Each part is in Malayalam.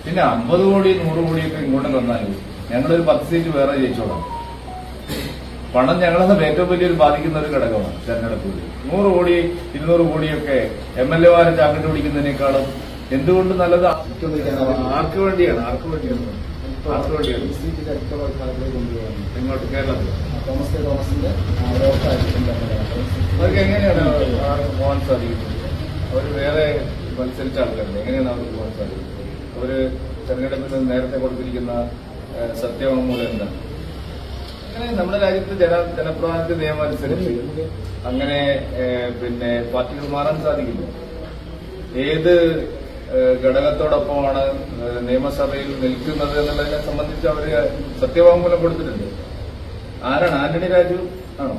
പിന്നെ അമ്പത് കോടി നൂറ് കോടിയൊക്കെ ഇങ്ങോട്ട് തന്നാലും ഞങ്ങളൊരു പത്ത് സീറ്റ് വേറെ ജയിച്ചോളാം പണം ഞങ്ങളത് ഏറ്റവും വലിയൊരു ബാധിക്കുന്ന ഒരു ഘടകമാണ് തെരഞ്ഞെടുപ്പിൽ നൂറ് കോടി ഇരുന്നൂറ് കോടിയൊക്കെ എം എൽ എമാരെ ചാക്കിട്ട് പിടിക്കുന്നതിനേക്കാളും എന്തുകൊണ്ട് നല്ലത് ആർക്ക് വേണ്ടിയാണ് ആർക്ക് വേണ്ടിയാണ് ആർക്ക് വേണ്ടിയാണ് സീറ്റിൽ അടുത്തുള്ള കാലങ്ങളിൽ കൊണ്ടുപോകാൻ ഇങ്ങോട്ട് കേരളത്തിൽ തോമസ് കെ തോമസിന്റെ ആരോപണമായിരിക്കും അവർക്ക് എങ്ങനെയാണ് അവർക്ക് പോകാൻ സാധിക്കുന്നത് അവർ വേറെ മത്സരിച്ച ആൾക്കാരുണ്ട് എങ്ങനെയാണ് അവർക്ക് പോകാൻ സാധിക്കുന്നത് അവര് തെരഞ്ഞെടുപ്പിൽ നിന്ന് നേരത്തെ കൊടുത്തിരിക്കുന്ന ഏഹ്, സത്യവാങ്മൂലം എന്താണ് അങ്ങനെ നമ്മുടെ രാജ്യത്ത് ജന ജനപ്രാതിനിധ്യ നിയമം അനുസരിച്ച് അങ്ങനെ ഏഹ്, പിന്നെ പാർട്ടികൾ മാറാൻ സാധിക്കില്ല ഏത് ഏഹ്, ഘടകത്തോടൊപ്പമാണ് ഏഹ്, നിയമസഭയിൽ നിൽക്കുന്നത് എന്നുള്ളതിനെ സംബന്ധിച്ച് അവര് സത്യവാങ്മൂലം കൊടുത്തിട്ടുണ്ട് ആരാണ് ആന്റണി രാജു ആണോ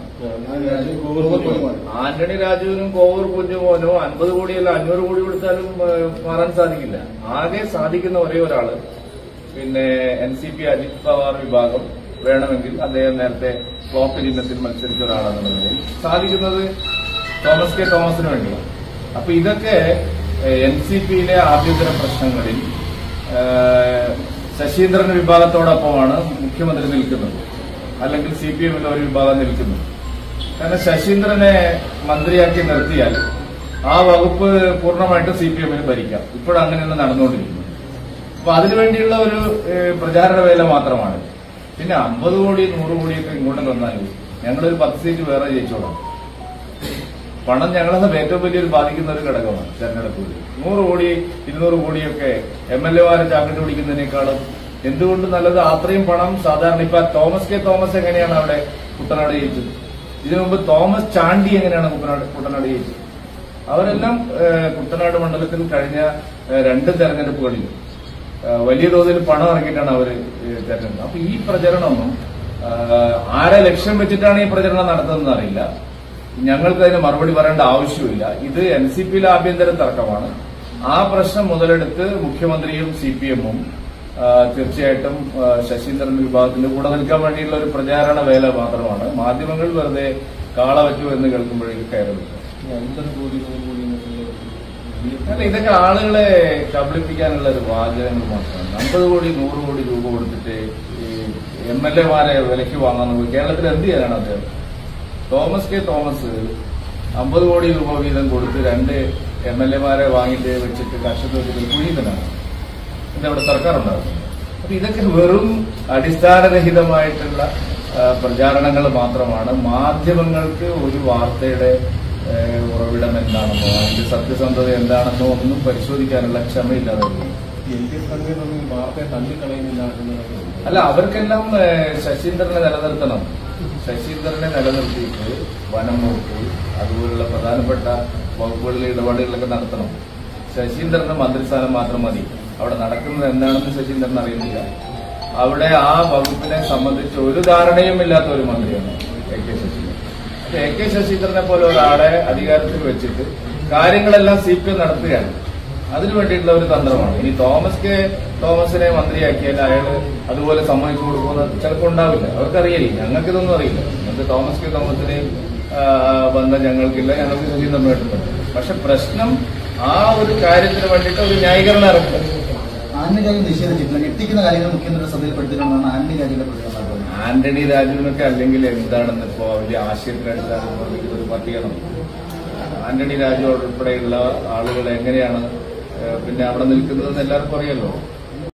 ആന്റണി രാജുവിനും കോവൂർ കുഞ്ഞുമോനോ അൻപത് കോടിയല്ല അഞ്ഞൂറ് കോടി കൊടുത്താലും ഏഹ്, മാറാൻ സാധിക്കില്ല ആകെ സാധിക്കുന്ന ഒരേ ഒരാള് പിന്നെ N C P Ajit Pawar വിഭാഗം വേണമെങ്കിൽ അദ്ദേഹം നേരത്തെ ഫ്ലോപ്പ് ചിഹ്നത്തിൽ മത്സരിച്ച ഒരാളാണെന്ന നിലയിൽ സാധിക്കുന്നത് തോമസ് കെ തോമസിന് വേണ്ടിയാണ് അപ്പൊ ഇതൊക്കെ എൻ സി പിയിലെ ആഭ്യന്തര പ്രശ്നങ്ങളിൽ ഏഹ്, ശശീന്ദ്രൻ വിഭാഗത്തോടൊപ്പമാണ് മുഖ്യമന്ത്രി നിൽക്കുന്നത് അല്ലെങ്കിൽ സി പി എമ്മിലെ ഒരു വിഭാഗം നിൽക്കുന്നത് കാരണം ശശീന്ദ്രനെ മന്ത്രിയാക്കി നിർത്തിയാൽ ആ വകുപ്പ് പൂർണ്ണമായിട്ടും സി പി എമ്മിന് ഭരിക്കാം ഇപ്പോഴങ്ങനെയാണ് നടന്നുകൊണ്ടിരിക്കുന്നത് അപ്പൊ അതിനുവേണ്ടിയുള്ള ഒരു ഏഹ്, പ്രചാരണ വേല മാത്രമാണ് പിന്നെ അമ്പത് കോടി നൂറ് കോടിയൊക്കെ ഇങ്ങോട്ട് തന്നാലും ഞങ്ങളൊരു പത്ത് സീറ്റ് വേറെ ജയിച്ചോളാം പണം ഞങ്ങളത് ഏറ്റവും വലിയൊരു ബാധിക്കുന്ന ഒരു ഘടകമാണ് തെരഞ്ഞെടുപ്പിൽ നൂറ് കോടി ഇരുന്നൂറ് കോടിയൊക്കെ എം എൽ എമാരെ ചാക്കിട്ട് പിടിക്കുന്നതിനേക്കാളും എന്തുകൊണ്ട് നല്ലത് അത്രയും പണം സാധാരണ ഇപ്പൊ തോമസ് കെ തോമസ് എങ്ങനെയാണ് അവിടെ കുട്ടനാട് ജയിച്ചത് ഇതിനു മുമ്പ് തോമസ് ചാണ്ടി എങ്ങനെയാണ് കുട്ടനാട് കുട്ടനാട് ജയിച്ചത് അവരെല്ലാം ഏഹ്, കുട്ടനാട് മണ്ഡലത്തിൽ കഴിഞ്ഞ ഏഹ്, രണ്ട് തെരഞ്ഞെടുപ്പുകളിൽ ഏഹ്, വലിയ തോതിൽ പണം ഇറക്കിയിട്ടാണ് അവർ തെരഞ്ഞെടുത്തത് അപ്പൊ ഈ പ്രചരണമൊന്നും ഏഹ്, ആരെ ലക്ഷ്യം വെച്ചിട്ടാണ് ഈ പ്രചരണം നടത്തുന്നതെന്ന് അറിയില്ല ഞങ്ങൾക്ക് അതിന് മറുപടി പറയേണ്ട ആവശ്യമില്ല ഇത് എൻ സി പിയിലെ ആഭ്യന്തര തർക്കമാണ് ആ പ്രശ്നം മുതലെടുത്ത് മുഖ്യമന്ത്രിയും സി പി എമ്മും തീർച്ചയായിട്ടും ആ, ശശീന്ദ്രൻ വിഭാഗത്തിന്റെ കൂടെ നിൽക്കാൻ വേണ്ടിയുള്ള ഒരു പ്രചാരണ വേല മാത്രമാണ് മാധ്യമങ്ങൾ വെറുതെ കാള പറ്റൂ എന്ന് കേൾക്കുമ്പോഴേക്ക് കയറുന്നത് അൻപത് കോടി നൂറ് കോടി എന്നൊക്കെ അല്ല ഇതൊക്കെ ആളുകളെ കബളിപ്പിക്കാനുള്ള ഒരു വാചകങ്ങൾ മാത്രമാണ് അമ്പത് കോടി നൂറ് കോടി രൂപ കൊടുത്തിട്ട് ഈ എം എൽ എമാരെ വിലയ്ക്ക് വാങ്ങാൻ നോക്കി കേരളത്തിൽ എന്ത് ചെയ്യാനാണ് അദ്ദേഹം തോമസ് കെ തോമസ് അമ്പത് കോടി രൂപ വീതം കൊടുത്ത് രണ്ട് എം എൽ എമാരെ വാങ്ങിയിട്ട് വെച്ചിട്ട് കർഷകർക്ക് കുഴിയുന്നതാണ് എന്താ ഇവിടെ സർക്കാർ ഉണ്ടാകുന്നത് അപ്പൊ ഇതൊക്കെ വെറും അടിസ്ഥാനരഹിതമായിട്ടുള്ള ആ, പ്രചാരണങ്ങൾ മാത്രമാണ് മാധ്യമങ്ങൾക്ക് ഒരു വാർത്തയുടെ ഏ, ഉറവിടം എന്താണെന്നോ അതിന്റെ സത്യസന്ധത എന്താണെന്നോ ഒന്നും പരിശോധിക്കാനുള്ള ക്ഷമയില്ലാതെ വരുന്നു. എൽ ഡി എഫ് സംഘടന വാർത്തയെ തള്ളിക്കളയുന്നില്ല എന്നതൊക്കെ അല്ല അവർക്കെല്ലാം ഏ, ശശീന്ദ്രനെ നിലനിർത്തണം ശശീന്ദ്രനെ നിലനിർത്തിയിട്ട് വനം വകുപ്പ് അതുപോലുള്ള പ്രധാനപ്പെട്ട വകുപ്പുകളിലെ ഇടപാടുകളൊക്കെ നടത്തണം ശശീന്ദ്രന് മന്ത്രിസ്ഥാനം മാത്രം മതി അവിടെ നടക്കുന്നത് എന്താണെന്ന് ശശീന്ദ്രൻ അറിയുന്നില്ല അവിടെ ആ വകുപ്പിനെ സംബന്ധിച്ച് ഒരു ധാരണയും ഇല്ലാത്ത ഒരു മന്ത്രിയാണ് എ കെ ശശീന്ദ്രൻ അപ്പൊ എ കെ ശശീന്ദ്രനെ പോലെ ഒരാളെ അധികാരത്തിൽ വെച്ചിട്ട് കാര്യങ്ങളെല്ലാം സി പി എം നടത്തുകയാണ് അതിനു വേണ്ടിയിട്ടുള്ള ഒരു തന്ത്രമാണ് ഇനി തോമസ് കെ തോമസിനെ മന്ത്രിയാക്കിയാൽ അയാൾ അതുപോലെ സമ്മതിച്ചു കൊടുക്കുന്നത് ചിലപ്പോൾ ഉണ്ടാവില്ല അവർക്കറിയില്ല ഞങ്ങൾക്കിതൊന്നും അറിയില്ല ഞങ്ങൾക്ക് തോമസ് കെ തോമസിനെയും ആ, ബന്ധം ഞങ്ങൾക്കില്ല ഞങ്ങൾക്ക് ശശീന്ദ്രനുമായിട്ടുണ്ട് പക്ഷെ പ്രശ്നം ആ ഒരു കാര്യത്തിന് വേണ്ടിയിട്ട് ഒരു ന്യായീകരണം ഇറക്കും ആന്റണി രാജു നിഷേധിച്ചിട്ടില്ല ഞെട്ടിക്കുന്ന കാര്യങ്ങൾ മുഖ്യമന്ത്രിയുടെ ശ്രദ്ധയിൽപ്പെടുത്തിയിട്ടുണ്ടെന്നാണ് ആന്റണി രാജുവിന്റെ പ്രതികരണം ആന്റണി രാജുവിനൊക്കെ അല്ലെങ്കിൽ എന്താണെന്ന് ഇപ്പോ വലിയ ആശയത്തിനടിസ്ഥാനത്തിൽ ഇതൊരു പട്ടികണം ആന്റണി രാജു ഉൾപ്പെടെയുള്ള ആളുകൾ എങ്ങനെയാണ് ഏഹ്, പിന്നെ അവിടെ നിൽക്കുന്നതെന്ന് എല്ലാവർക്കും അറിയാലോ